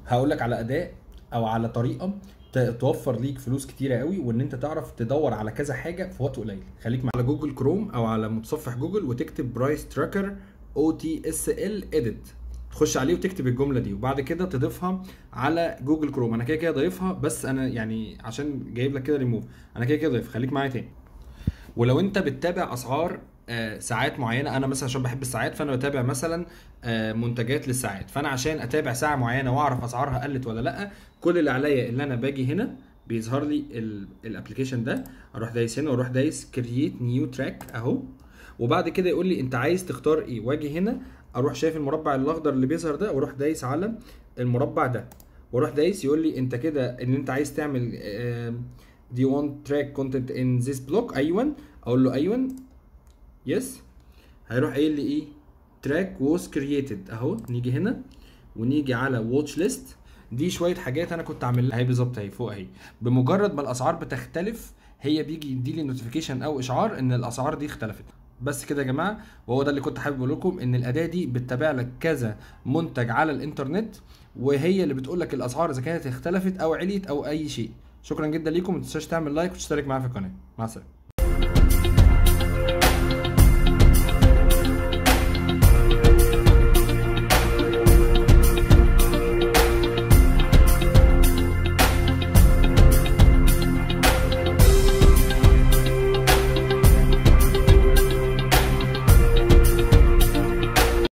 هقول لك على اداء او على طريقه ت- توفر ليك فلوس كتيره قوي وان انت تعرف تدور على كذا حاجه في وقت قليل خليك مع على جوجل كروم او على متصفح جوجل وتكتب برايس تراكر او تي اس ال اديت تخش عليه وتكتب الجمله دي وبعد كده تضيفها على جوجل كروم انا كده كده ضايفها بس انا يعني عشان جايب لك كده ريموف انا كده كده ضايف خليك معايا تاني ولو انت بتتابع اسعار آه، ساعات معينه انا مثلا عشان بحب الساعات فانا بتابع مثلا آه، منتجات للساعات فانا عشان اتابع ساعه معينه واعرف اسعارها قلت ولا لا كل اللي عليا اللي انا باجي هنا بيظهر لي الابلكيشن ده اروح دايس هنا واروح دايس كرييت نيو تراك اهو وبعد كده يقول لي انت عايز تختار ايه واجي هنا اروح شايف المربع الاخضر اللي بيظهر ده واروح دايس على المربع ده واروح دايس يقول لي انت كده ان انت عايز تعمل دي وان تراك كونتنت ان ذيس بلوك ايوه اقول له ايوه يس هيروح قايل لي ايه تراك was created اهو نيجي هنا ونيجي على واتش ليست دي شويه حاجات انا كنت عاملها اهي بالظبط اهي فوق اهي بمجرد ما الاسعار بتختلف هي بيجي يديلي نوتيفيكيشن او اشعار ان الاسعار دي اختلفت بس كده يا جماعه وهو ده اللي كنت حابب اقول لكم ان الاداه دي بتتابع لك كذا منتج على الانترنت وهي اللي بتقول لك الاسعار اذا كانت اختلفت او عليت او اي شيء شكرا جدا ليكم ما تنساش تعمل لايك وتشترك معايا في القناه مع السلامه